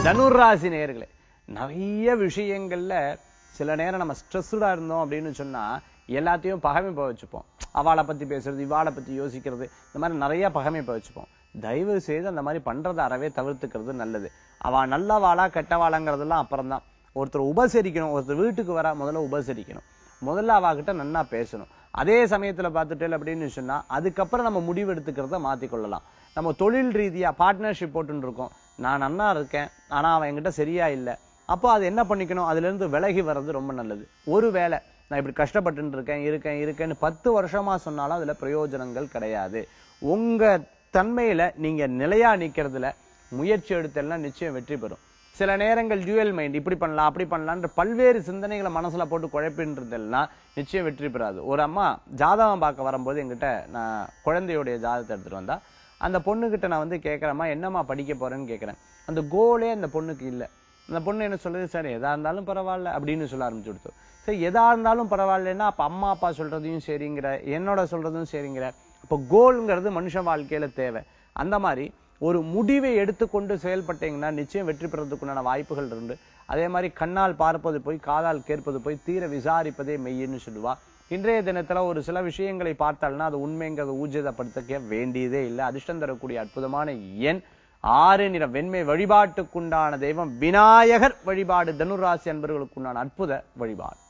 தனுராசி நேயர்களே நிறைய விஷயங்கள்ல சில நேரம் நம்ம ஸ்ட்ரெஸ்டா இருந்தோம் அப்படின்னு சொன்னா எல்லாத்தையும் பகைமைப்ப வச்சுப்போம் அவளை பத்தி பேசுறது இவாளை பத்தி யோசிக்கிறது இந்த மாதிரி நிறைய பகைமைப்ப வச்சுப்போம் தயவு செய்து அந்த மாதிரி பண்றதை அறவே தவிர்த்துக்கிறது நல்லது அவ நல்லவாளா கெட்டவாளாங்கிறதெல்லாம் அப்புறம்தான் ஒருத்தர் உபசரிக்கணும் ஒருத்தர் வீட்டுக்கு வர முதல்ல உபசரிக்கணும் முதல்ல அவகிட்ட நன்னா பேசணும் அதே சமயத்துல பார்த்துட்டேன் அப்படின்னு சொன்னா அதுக்கப்புறம் நம்ம முடிவு எடுத்துக்கிறத மாத்திக்கொள்ளலாம் நம்ம தொழில் ரீதியா பார்ட்னர்ஷிப் போட்டுன்னு இருக்கோம் நான் நன்னா இருக்கேன் ஆனா அவன் என்கிட்ட சரியா இல்லை அப்போ அது என்ன பண்ணிக்கணும் அதுல இருந்து விலகி வர்றது ரொம்ப நல்லது ஒருவேளை நான் இப்படி கஷ்டப்பட்டு இருக்கேன் இருக்கேன் இருக்கேன்னு பத்து வருஷமா சொன்னாலும் அதுல பிரயோஜனங்கள் கிடையாது உங்க தன்மையில நீங்க நிலையா நிக்கிறதுல முயற்சி எடுத்தெல்லாம் நிச்சயம் வெற்றி பெறும் சில நேரங்கள் டியூவல் மைண்ட் இப்படி பண்ணலாம் அப்படி பண்ணலான்ற பல்வேறு சிந்தனைகளை மனசுல போட்டு குழப்பின்றதெல்லாம் நிச்சயம் வெற்றி பெறாது ஒரு அம்மா ஜாதகம் பார்க்க வரும்போது என்கிட்ட நான் குழந்தையுடைய ஜாதகத்தை எடுத்துட்டு வந்தா அந்த பொண்ணுகிட்ட நான் வந்து கேட்கறேம்மா என்னம்மா படிக்க போறேன்னு கேட்கறேன் அந்த கோலே அந்த பொண்ணுக்கு இல்ல அந்த பொண்ணு என்ன சொல்லுது சரி எதா இருந்தாலும் பரவாயில்ல அப்படின்னு சொல்ல ஆரம்பிச்சு கொடுத்து சரி எதா இருந்தாலும் பரவாயில்லைன்னா அப்ப அம்மா அப்பா சொல்றதையும் சரிங்கிற என்னோட சொல்றதும் சரிங்கிற அப்ப கோல்ங்கிறது மனுஷ வாழ்க்கையில தேவை அந்த மாதிரி ஒரு முடிவை எடுத்துக்கொண்டு செயல்பட்டீங்கன்னா நிச்சயம் வெற்றி பெறதுக்குண்டான வாய்ப்புகள் உண்டு அதே மாதிரி கண்ணால் பார்ப்பது போய் காதால் கேட்பது போய் தீர விசாரிப்பதே மெய்யின்னு சொல்லுவா இன்றைய தினத்துல ஒரு சில விஷயங்களை பார்த்தால்னா அது உண்மைங்கிறத ஊர்ஜிதப்படுத்த வேண்டியதே இல்லை அதிர்ஷ்டம் தரக்கூடிய அற்புதமான எண் ஆறு நிற வெண்மை வழிபாட்டுக்குண்டான தெய்வம் விநாயகர் வழிபாடு தனுராசி அன்பர்களுக்குண்டான அற்புத வழிபாடு